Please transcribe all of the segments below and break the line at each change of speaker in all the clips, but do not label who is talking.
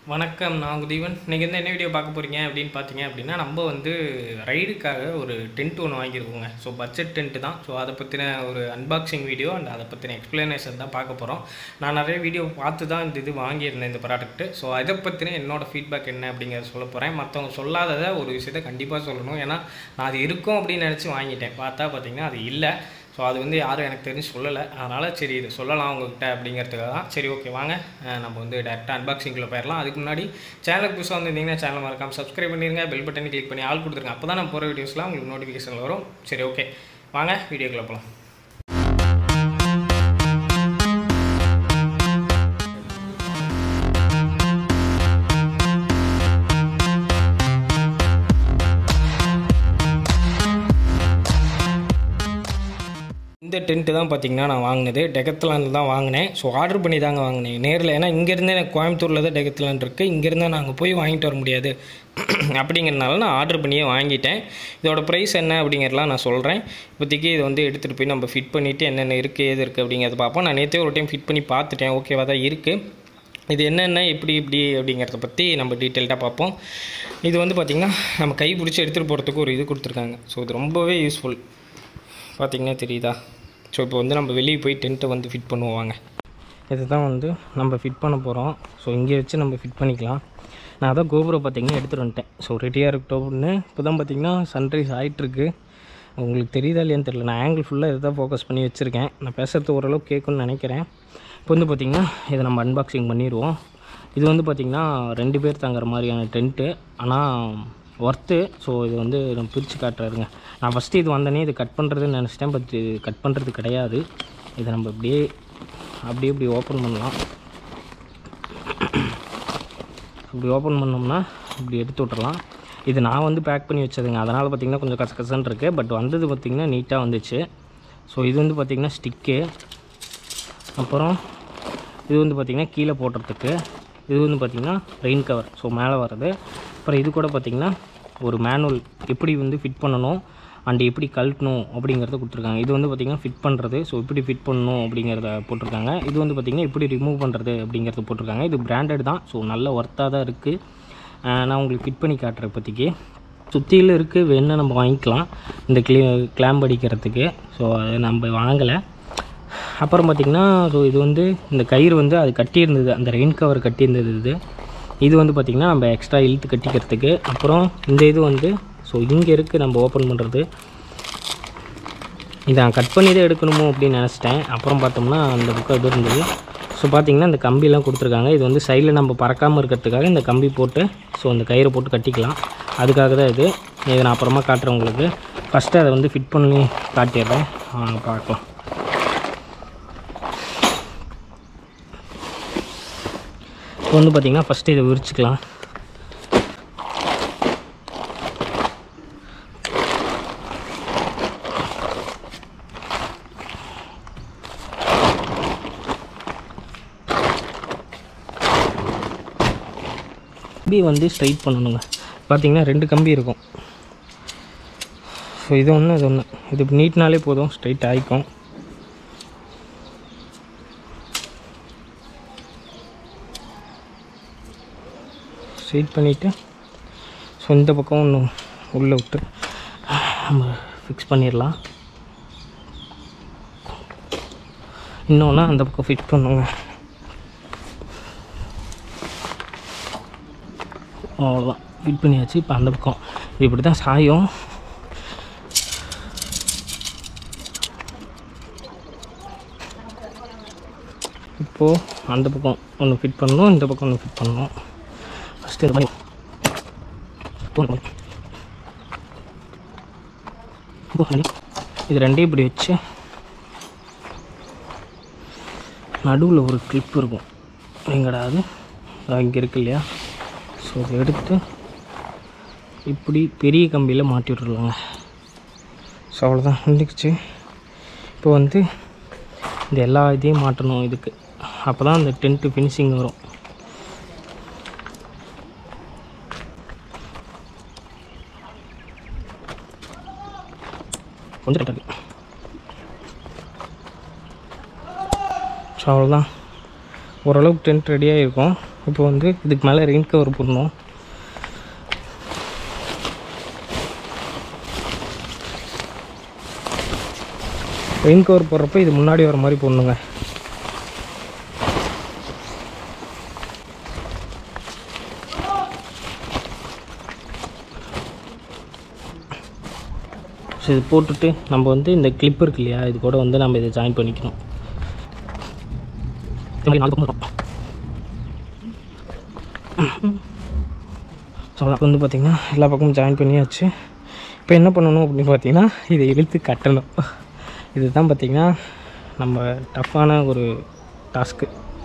வணக்கம் நான் உதீவன் இன்றைக்கி வந்து என்ன வீடியோ பார்க்க போகிறீங்க அப்படின்னு பார்த்தீங்க அப்படின்னா நம்ம வந்து ரைடுக்காக ஒரு டென்ட் ஒன்று வாங்கியிருக்கோங்க ஸோ பட்ஜெட் டென்ட்டு தான் ஸோ அதை பற்றின ஒரு அன்பாக்சிங் வீடியோ அண்ட் அதை பற்றின எக்ஸ்ப்ளனேஷன் தான் பார்க்க போகிறோம் நான் நிறைய வீடியோ பார்த்து தான் இந்த இது வாங்கியிருந்தேன் இந்த ப்ராடக்ட்டு ஸோ அதை பற்றின என்னோட ஃபீட்பேக் என்ன அப்படிங்கிறத சொல்ல போகிறேன் மற்றவங்க சொல்லாததை ஒரு விஷயத்தை கண்டிப்பாக சொல்லணும் ஏன்னா நான் அது இருக்கும் அப்படின்னு நினச்சி வாங்கிட்டேன் பார்த்தா பார்த்தீங்கன்னா அது இல்லை ஸோ அது வந்து யாரும் எனக்கு தெரிஞ்சு சொல்லலை அதனால் சரி இது சொல்லலாம் உங்ககிட்ட அப்படிங்கிறதுக்காக தான் சரி ஓகே வாங்க அஹ் நம்ம வந்து டேரெக்டாக அன்பாக்சிங்கில் போயிடலாம் அதுக்கு முன்னாடி சேனலுக்கு புதுசாக வந்திருந்தீங்கன்னா சேனல் மறக்காம சப்ஸ்கிரைப் பண்ணிருங்க பெல் பட்டனை கிளிக் பண்ணி ஆள் கொடுத்துருங்க அப்போ தான் நான் போகிற வீடியோஸ்லாம் உங்களுக்கு நோட்டிஃபிகேஷன் வரும் சரி ஓகே வாங்க வீடியோக்குள்ளே போகலாம் இந்த டென்ட்டு தான் பார்த்தீங்கன்னா நான் வாங்கினது டெகத்லாந்து தான் வாங்கினேன் ஸோ ஆர்டர் பண்ணி தாங்க வாங்கினேன் நேரில் ஏன்னா இங்கேருந்தே எனக்கு கோயம்புத்தூரில் தான் டெகத்லான் இருக்குது இங்கேருந்தே நாங்கள் போய் வாங்கிட்டு வர முடியாது அப்படிங்கிறனால நான் ஆர்டர் பண்ணியே வாங்கிட்டேன் இதோட ப்ரைஸ் என்ன அப்படிங்கிறலாம் நான் சொல்கிறேன் இப்போதைக்கு இது வந்து எடுத்துகிட்டு போய் நம்ம ஃபிட் பண்ணிவிட்டு என்னென்ன இருக்குது ஏது இருக்குது அப்படிங்கிறத பார்ப்போம் நான் நேற்றே ஒரு டைம் ஃபிட் பண்ணி பார்த்துட்டேன் ஓகேவா தான் இருக்குது இது என்னென்ன எப்படி இப்படி அப்படிங்கிறத பற்றி நம்ம டீட்டெயில்டாக பார்ப்போம் இது வந்து பார்த்திங்கன்னா நம்ம கை பிடிச்சி எடுத்துகிட்டு போகிறதுக்கு ஒரு இது கொடுத்துருக்காங்க ஸோ இது ரொம்பவே யூஸ்ஃபுல் பார்த்தீங்கன்னா தெரியுதா ஸோ இப்போ வந்து நம்ம வெளியே போய் டென்ட்டை வந்து ஃபிட் பண்ணுவாங்க இதை தான் வந்து நம்ம ஃபிட் பண்ண போகிறோம் ஸோ இங்கே வச்சு நம்ம ஃபிட் பண்ணிக்கலாம் நான் அதான் கோபுரம் பார்த்தீங்கன்னா எடுத்துகிட்டு வந்துட்டேன் ஸோ ரெடியாக இருக்கட்டும்னு இப்போ தான் பார்த்தீங்கன்னா சன்ரைஸ் ஆகிட்டுருக்கு உங்களுக்கு தெரியுதா இல்லையான்னு தெரியல நான் ஆங்கிள் ஃபுல்லாக இதை தான் ஃபோக்கஸ் பண்ணி வச்சுருக்கேன் நான் பேசுகிறது ஓரளவுக்கு கேட்கும்னு நினைக்கிறேன் இப்போ வந்து பார்த்திங்கன்னா இதை நம்ம அன்பாக்சிங் பண்ணிடுவோம் இது வந்து பார்த்திங்கன்னா ரெண்டு பேர் தங்குற மாதிரியான டென்ட்டு ஆனால் ஒர்த்து ஸோ இது வந்து நான் பிரித்து காட்டுறாருங்க நான் ஃபஸ்ட்டு இது வந்தோடனே இது கட் பண்ணுறதுன்னு நினச்சிட்டேன் பட் இது கட் பண்ணுறது கிடையாது இதை நம்ம அப்படியே அப்படியே இப்படி ஓப்பன் பண்ணலாம் இப்படி ஓப்பன் பண்ணோம்னா இப்படி எடுத்து விட்றலாம் இது நான் வந்து பேக் பண்ணி வச்சதுங்க அதனால் பார்த்திங்கன்னா கொஞ்சம் கசகசன்னு இருக்குது பட் வந்தது பார்த்திங்கன்னா நீட்டாக வந்துச்சு ஸோ இது வந்து பார்த்திங்கன்னா ஸ்டிக்கு அப்புறம் இது வந்து பார்த்திங்கன்னா கீழே போடுறதுக்கு இது வந்து பார்த்திங்கன்னா ரெயின் கவர் ஸோ மேலே வர்றது அப்புறம் இது கூட பார்த்திங்கன்னா ஒரு மேனுவல் எப்படி வந்து ஃபிட் பண்ணணும் அண்ட் எப்படி கழட்டணும் அப்படிங்கிறத கொடுத்துருக்காங்க இது வந்து பார்த்திங்கன்னா ஃபிட் பண்ணுறது ஸோ எப்படி ஃபிட் பண்ணணும் அப்படிங்கிறத போட்டிருக்காங்க இது வந்து பார்த்திங்கன்னா எப்படி ரிமூவ் பண்ணுறது அப்படிங்கிறத போட்டிருக்காங்க இது பிராண்டட் தான் ஸோ நல்ல ஒர்த்தாக தான் இருக்குது நான் உங்களுக்கு ஃபிட் பண்ணி காட்டுறேன் இப்போதைக்கு சுற்றியில் இருக்குது வேணால் நம்ம வாங்கிக்கலாம் இந்த கிளி கிளாம்ப் அடிக்கிறதுக்கு ஸோ அது நம்ம வாங்கலை அப்புறம் பார்த்திங்கன்னா ஸோ இது வந்து இந்த கயிறு வந்து அது கட்டியிருந்தது அந்த ரெயின் கவர் கட்டியிருந்தது இது இது வந்து பார்த்திங்கன்னா நம்ம எக்ஸ்ட்ரா இழுத்து கட்டிக்கிறதுக்கு அப்புறம் இந்த இது வந்து ஸோ இங்கே இருக்குது நம்ம ஓப்பன் பண்ணுறது இதை நான் கட் பண்ணி தான் எடுக்கணுமோ அப்படின்னு நினச்சிட்டேன் அப்புறம் பார்த்தோம்னா அந்த புக்கு இது இருந்தது ஸோ பார்த்திங்கன்னா இந்த கம்பிலாம் கொடுத்துருக்காங்க இது வந்து சைடில் நம்ம பறக்காமல் இருக்கிறதுக்காக இந்த கம்பி போட்டு ஸோ அந்த கயிறை போட்டு கட்டிக்கலாம் அதுக்காக தான் இது இதை நான் அப்புறமா காட்டுறேன் உங்களுக்கு ஃபஸ்ட்டு அதை வந்து ஃபிட் பண்ணி காட்டிடுறேன் வாங்க பார்க்கலாம் இப்போ வந்து பார்த்திங்கன்னா ஃபஸ்ட்டு இதை விரிச்சுக்கலாம் கம்பி வந்து ஸ்ட்ரைட் பண்ணணுங்க பார்த்தீங்கன்னா ரெண்டு கம்பி இருக்கும் ஸோ இது ஒன்று இது ஒன்று இது நீட்னாலே போதும் ஸ்ட்ரைட் ஆகிக்கும் ஸ்ட்ரைட் பண்ணிவிட்டு ஸோ இந்த பக்கம் ஒன்று உள்ளே விட்டு நம்ம ஃபிக்ஸ் பண்ணிடலாம் இன்னொன்று அந்த பக்கம் ஃபிட் பண்ணுங்க அவ்வளோதான் ஃபிட் பண்ணியாச்சு இப்போ அந்த பக்கம் இது இப்படி தான் சாயும் இப்போது அந்த பக்கம் ஒன்று ஃபிட் பண்ணணும் இந்த பக்கம் ஒன்று ஃபிட் பண்ணணும் ஃபஸ்ட்டு இது பண்ணி தூண் பண்ணி இது ரெண்டையும் இப்படி வச்சு நடுவில் ஒரு கிளிப் இருக்கும் எங்கடா அது இங்கே இருக்கு இல்லையா ஸோ இதை எடுத்து இப்படி பெரிய கம்பியில் மாட்டி விட்ருலாங்க ஸோ அவ்வளோதான் வந்துக்குச்சு இப்போ வந்து இந்த எல்லா இதையும் மாட்டணும் இதுக்கு அப்போ தான் அந்த டென்ட்டு ஃபினிஷிங் வரும் கொஞ்சம் டைட்டாக இருக்கு ஸோ அவ்வளோதான் ஓரளவுக்கு டென்ட் ரெடியாக இருக்கும் இப்போ வந்து இதுக்கு மேலே ரெயின் கவர் போடணும் ரெயின் கவர் போடுறப்ப இது முன்னாடி வர மாதிரி போடணுங்க ஸோ இது போட்டுட்டு நம்ம வந்து இந்த கிளிப் இருக்கு இல்லையா இது கூட வந்து நம்ம இதை ஜாயின் பண்ணிக்கணும் இந்த மாதிரி நாலு பக்கம் இருக்கும் ஸோ அதுக்கு வந்து பார்த்திங்கன்னா எல்லா பக்கமும் ஜாயின் பண்ணியாச்சு இப்போ என்ன பண்ணணும் அப்படின்னு பார்த்தீங்கன்னா இதை இழுத்து கட்டணும் இதுதான் பார்த்திங்கன்னா நம்ம டஃப்பான ஒரு டாஸ்க்கு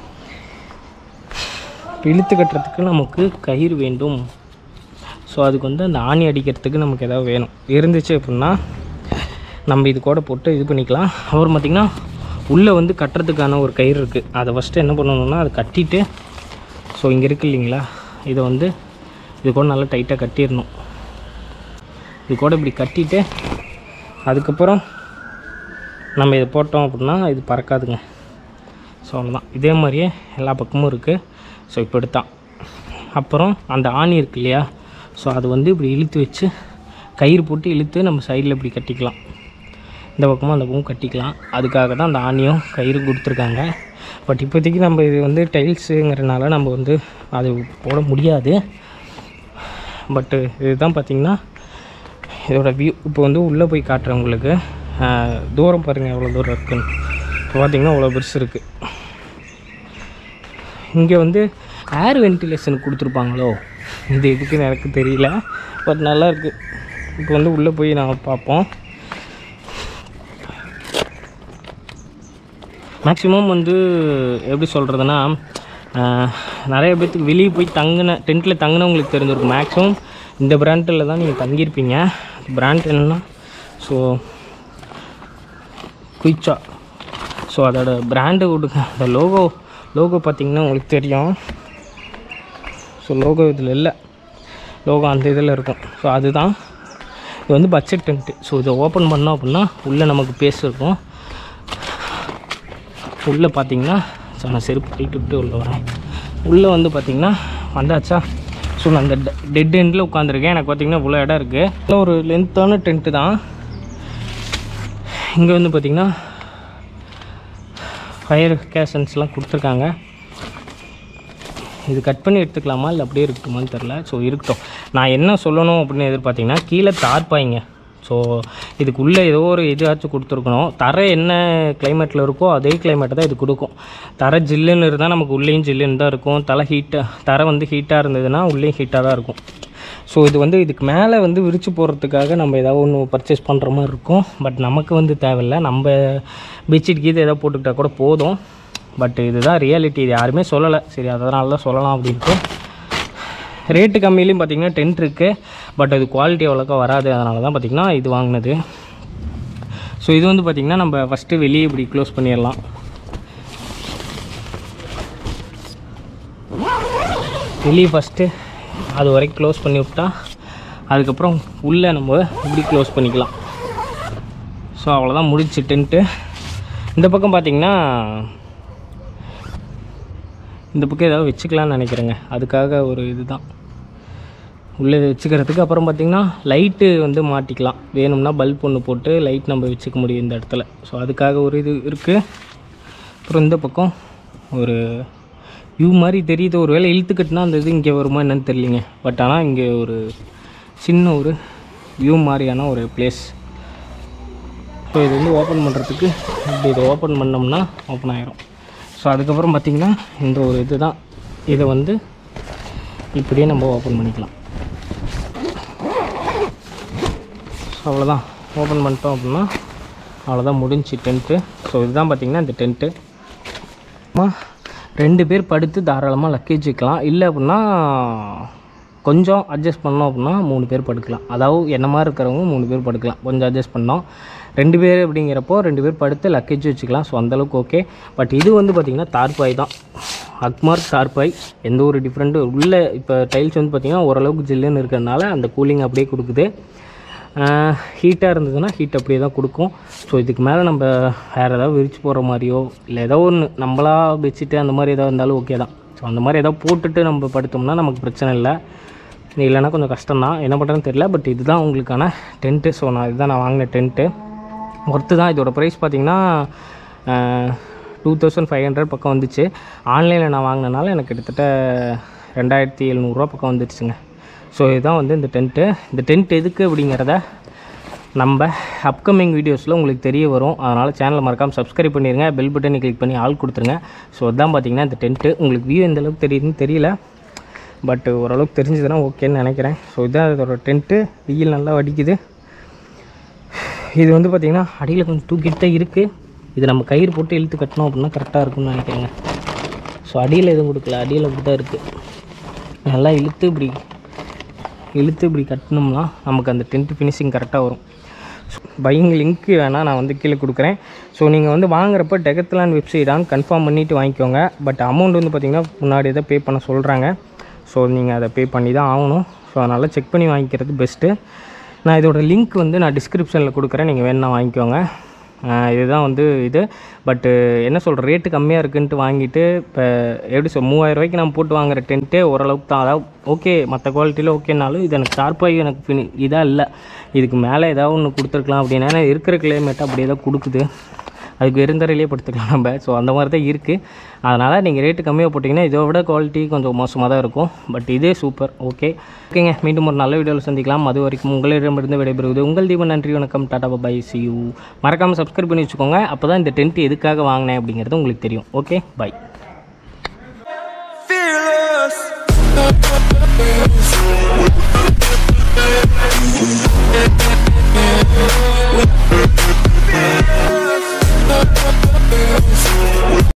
இப்போ இழுத்து கட்டுறதுக்கு நமக்கு கயிறு வேண்டும் ஸோ அதுக்கு வந்து அந்த ஆணி அடிக்கிறதுக்கு நமக்கு ஏதாவது வேணும் இருந்துச்சு அப்படின்னா நம்ம இது கூட போட்டு இது பண்ணிக்கலாம் அப்புறம் பார்த்திங்கன்னா உள்ளே வந்து கட்டுறதுக்கான ஒரு கயிறு இருக்குது அதை ஃபஸ்ட்டு என்ன பண்ணணும்னா அதை கட்டிட்டு ஸோ இங்கே இருக்கு இல்லைங்களா இதை வந்து இது கூட நல்லா டைட்டாக கட்டிடணும் இது கூட இப்படி கட்டிட்டு அதுக்கப்புறம் நம்ம இதை போட்டோம் அப்படின்னா இது பறக்காதுங்க ஸோ அவ்வளோதான் இதே மாதிரியே எல்லா பக்கமும் இருக்குது ஸோ இப்போ எடுத்தான் அப்புறம் அந்த ஆணி இருக்கு இல்லையா ஸோ அது வந்து இப்படி இழுத்து வச்சு கயிறு போட்டு இழுத்து நம்ம சைடில் இப்படி கட்டிக்கலாம் இந்த பக்கமும் அந்த பக்கமும் கட்டிக்கலாம் அதுக்காக தான் அந்த ஆணியும் கயிறு கொடுத்துருக்காங்க பட் இப்போதைக்கு நம்ம இது வந்து டைல்ஸுங்கிறனால நம்ம வந்து அது போட முடியாது பட்டு இதுதான் பார்த்திங்கன்னா இதோட வியூ இப்போ வந்து உள்ளே போய் காட்டுறேன் உங்களுக்கு ஆஹ், தூரம் பாருங்கள் எவ்வளோ தூரம் இருக்குன்னு இப்போ பார்த்தீங்கன்னா அவ்வளோ பெருசு இருக்குது இங்கே வந்து ஏர் வென்டிலேஷன் கொடுத்துருப்பாங்களோ இது எதுக்குன்னு எனக்கு தெரியல பட் நல்லா இருக்கு இப்போ வந்து உள்ளே போய் நான் பார்ப்போம் மேக்ஸிமம் வந்து எப்படி சொல்கிறதுனா நிறைய பேர்த்துக்கு வெளியே போய் தங்கின டென்ட்டில் தங்கினவங்களுக்கு தெரிஞ்சிருக்கும் மேக்ஸிமம் இந்த பிராண்டில் தான் நீங்கள் தங்கியிருப்பீங்க பிராண்ட் என்னென்னா ஸோ குயிச்சா ஸோ அதோட பிராண்டு கொடுங்க அந்த லோகோ லோகோ பார்த்தீங்கன்னா உங்களுக்கு தெரியும் ஸோ லோகோ இதில் இல்லை லோகோ அந்த இதில் இருக்கும் ஸோ அதுதான் இது வந்து பட்ஜெட் டென்ட்டு ஸோ இதை ஓப்பன் பண்ணோம் அப்படின்னா உள்ளே நமக்கு பேஸ் இருக்கும் உள்ளே பார்த்தீங்கன்னா ஸோ நான் செருப்பு கழிட்டு விட்டு உள்ளே வரேன் உள்ளே வந்து பார்த்தீங்கன்னா வந்தாச்சா ஸோ நான் அந்த டெட் எண்டில் உட்காந்துருக்கேன் எனக்கு பார்த்தீங்கன்னா இவ்வளோ இடம் இருக்குது நல்ல ஒரு லென்த்தான டென்ட்டு தான் இங்கே வந்து பார்த்திங்கன்னா ஃபயர் கேஷன்ஸ்லாம் கொடுத்துருக்காங்க இது கட் பண்ணி எடுத்துக்கலாமா இல்லை அப்படியே இருக்கட்டுமான்னு தெரில ஸோ இருக்கட்டும் நான் என்ன சொல்லணும் அப்படின்னு எதிர்பார்த்தீங்கன்னா கீழே தார்ப்பாய்ங்க ஸோ இதுக்குள்ளே ஏதோ ஒரு இதாச்சும் கொடுத்துருக்கணும் தரை என்ன கிளைமேட்டில் இருக்கோ அதே கிளைமேட்டை தான் இது கொடுக்கும் தரை ஜில்லுன்னு இருந்தால் நமக்கு உள்ளேயும் ஜில்லுன்னு தான் இருக்கும் தலை ஹீட்டாக தரை வந்து ஹீட்டாக இருந்ததுன்னா உள்ளேயும் ஹீட்டாக தான் இருக்கும் ஸோ இது வந்து இதுக்கு மேலே வந்து விரிச்சு போடுறதுக்காக நம்ம ஏதாவது ஒன்று பர்ச்சேஸ் பண்ணுற மாதிரி இருக்கும் பட் நமக்கு வந்து தேவையில்லை நம்ம பெட்ஷீட் கீது ஏதாவது போட்டுக்கிட்டா கூட போதும் பட் இதுதான் ரியாலிட்டி இது யாருமே சொல்லலை சரி அதனால தான் சொல்லலாம் அப்படின்ட்டு ரேட்டு கம்மியிலையும் பார்த்தீங்கன்னா டென்ட் இருக்குது பட் அது குவாலிட்டி அவ்வளோக்கா வராது அதனால தான் பார்த்திங்கன்னா இது வாங்கினது ஸோ இது வந்து பார்த்திங்கன்னா நம்ம ஃபஸ்ட்டு வெளியே இப்படி க்ளோஸ் பண்ணிடலாம் வெளியே ஃபஸ்ட்டு அது வரைக்கும் க்ளோஸ் பண்ணி விட்டா அதுக்கப்புறம் உள்ளே நம்ம இப்படி க்ளோஸ் பண்ணிக்கலாம் ஸோ அவ்வளோதான் முடிச்சு டென்ட்டு இந்த பக்கம் பார்த்திங்கன்னா இந்த பக்கம் ஏதாவது வச்சுக்கலாம்னு நினைக்கிறேங்க அதுக்காக ஒரு இதுதான் உள்ளே இதை வச்சுக்கிறதுக்கு அப்புறம் பார்த்திங்கன்னா லைட்டு வந்து மாட்டிக்கலாம் வேணும்னா பல்ப் ஒன்று போட்டு லைட் நம்ம வச்சுக்க முடியும் இந்த இடத்துல ஸோ அதுக்காக ஒரு இது இருக்குது அப்புறம் இந்த பக்கம் ஒரு வியூ மாதிரி தெரியுது ஒரு வேளை இழுத்துக்கிட்டுனா அந்த இது இங்கே வருமா என்னன்னு தெரியலிங்க பட் ஆனால் இங்கே ஒரு சின்ன ஒரு வியூ மாதிரியான ஒரு பிளேஸ் ஸோ இது வந்து ஓப்பன் பண்ணுறதுக்கு இப்படி இதை ஓப்பன் பண்ணோம்னா ஓப்பன் ஆயிரும் ஸோ அதுக்கப்புறம் பார்த்திங்கன்னா இந்த ஒரு இது தான் இதை வந்து இப்படியே நம்ம ஓப்பன் பண்ணிக்கலாம் ஸோ அவ்வளோதான் ஓப்பன் பண்ணிட்டோம் அப்படின்னா அவ்வளோதான் முடிஞ்சு டென்ட்டு ஸோ இதுதான் பார்த்திங்கன்னா இந்த டென்ட்டு ரெண்டு பேர் படுத்து தாராளமாக லக்கேஜ் வைக்கலாம் இல்லை அப்படின்னா கொஞ்சம் அட்ஜஸ்ட் பண்ணோம் அப்படின்னா மூணு பேர் படுக்கலாம் அதாவது என்ன மாதிரி இருக்கிறவங்க மூணு பேர் படுக்கலாம் கொஞ்சம் அட்ஜஸ்ட் பண்ணோம் ரெண்டு பேர் அப்படிங்கிறப்போ ரெண்டு பேர் படுத்து லக்கேஜ் வச்சுக்கலாம் ஸோ அந்தளவுக்கு ஓகே பட் இது வந்து பார்த்திங்கன்னா தார்பாய் தான் அக்மார்க் தார்பாய் எந்த ஒரு டிஃப்ரெண்ட்டும் உள்ளே இப்போ டைல்ஸ் வந்து பார்த்திங்கன்னா ஓரளவுக்கு ஜில்லுன்னு இருக்கிறதுனால அந்த கூலிங் அப்படியே கொடுக்குது ஹீட்டாக இருந்ததுன்னா ஹீட் அப்படியே தான் கொடுக்கும் ஸோ இதுக்கு மேலே நம்ம வேறு ஏதாவது விரிச்சு போகிற மாதிரியோ இல்லை ஏதோ ஒன்று நம்மளா பெட்ஷீட்டு அந்த மாதிரி ஏதாவது இருந்தாலும் ஓகே தான் ஸோ அந்த மாதிரி ஏதாவது போட்டுட்டு நம்ம படுத்தோம்னா நமக்கு பிரச்சனை இல்லை இது இல்லைன்னா கொஞ்சம் கஷ்டம்தான் என்ன பண்ணுறதுன்னு தெரியல பட் இதுதான் உங்களுக்கான டென்ட்டு ஸோ நான் இதுதான் நான் வாங்கின டென்ட்டு ஒர்த்து தான் இதோட ப்ரைஸ் பார்த்தீங்கன்னா டூ தௌசண்ட் ஃபைவ் ஹண்ட்ரட் பக்கம் வந்துச்சு ஆன்லைனில் நான் வாங்கினனால எனக்கு கிட்டத்தட்ட ரெண்டாயிரத்தி எழுநூறுவா பக்கம் வந்துடுச்சுங்க ஸோ இதுதான் வந்து இந்த டென்ட்டு இந்த டென்ட் எதுக்கு அப்படிங்கிறத நம்ம அப்கமிங் வீடியோஸில் உங்களுக்கு தெரிய வரும் அதனால் சேனலை மறக்காமல் சப்ஸ்கிரைப் பண்ணிடுங்க பெல் பட்டனை கிளிக் பண்ணி ஆள் கொடுத்துருங்க ஸோ அதுதான் பார்த்தீங்கன்னா இந்த டென்ட்டு உங்களுக்கு வியூ எந்த அளவுக்கு தெரியுதுன்னு தெரியல பட் ஓரளவுக்கு தெரிஞ்சதுன்னா ஓகேன்னு நினைக்கிறேன் ஸோ இதுதான் இதோட டென்ட்டு வெயில் நல்லா வடிக்குது இது வந்து பார்த்திங்கன்னா அடியில் கொஞ்சம் தூக்கிட்டு தான் இருக்குது இது நம்ம கயிறு போட்டு இழுத்து கட்டினோம் அப்படின்னா கரெக்டாக இருக்கும்னு நினைக்கிறேங்க ஸோ அடியில் எதுவும் கொடுக்கல அடியில் அப்படி தான் இருக்குது நல்லா இழுத்து இப்படி இழுத்து இப்படி கட்டினோம்னா நமக்கு அந்த டென்ட் ஃபினிஷிங் கரெக்டாக வரும் பையிங் லிங்க் வேணால் நான் வந்து கீழே கொடுக்குறேன் ஸோ நீங்கள் வந்து வாங்குறப்ப டெகத்லான் வெப்சைட்டான்னு கன்ஃபார்ம் பண்ணிவிட்டு வாங்கிக்கோங்க பட் அமௌண்ட் வந்து பார்த்திங்கன்னா முன்னாடி தான் பே பண்ண சொல்கிறாங்க ஸோ நீங்கள் அதை பே பண்ணி தான் ஆகணும் ஸோ அதனால் செக் பண்ணி வாங்கிக்கிறது பெஸ்ட்டு நான் இதோட லிங்க் வந்து நான் டிஸ்கிரிப்ஷனில் கொடுக்குறேன் நீங்கள் வேணா வாங்கிக்கோங்க ஆஹ் இதுதான் வந்து இது பட்டு என்ன சொல்கிற ரேட்டு கம்மியாக இருக்குன்ட்டு வாங்கிட்டு இப்போ எப்படி சொல் மூவாயிரம் ரூபாய்க்கு நான் போட்டு வாங்குற டென்ட்டே ஓரளவுக்கு தான் அதாவது ஓகே மற்ற குவாலிட்டியில் ஓகேனாலும் இது எனக்கு ஷார்ப்பாகி எனக்கு ஃபினி இதாக இல்லை இதுக்கு மேலே ஏதாவது ஒன்று கொடுத்துருக்கலாம் அப்படின்னா ஏன்னா இருக்கிற கிளைமேட் அப்படியே தான் கொடுக்குது அதுக்கு வெறுந்தரையிலே படுத்துக்கலாம் நம்ம ஸோ அந்த மாதிரி தான் இருக்குது அதனால் நீங்கள் ரேட்டு கம்மியாக போட்டிங்கன்னா இதை விட குவாலிட்டி கொஞ்சம் மோசமாக தான் இருக்கும் பட் இதே சூப்பர் ஓகே ஓகேங்க மீண்டும் ஒரு நல்ல வீடியோவில் சந்திக்கலாம் அது வரைக்கும் உங்களிடமிருந்து விடைபெறுவது உங்கள் தீபன் நன்றி வணக்கம் டாடா பை சி யூ மறக்காமல் சப்ஸ்கிரைப் பண்ணி வச்சுக்கோங்க அப்போ தான் இந்த டென்ட் எதுக்காக வாங்கினேன் அப்படிங்கிறது உங்களுக்கு தெரியும் ஓகே பை
fearless.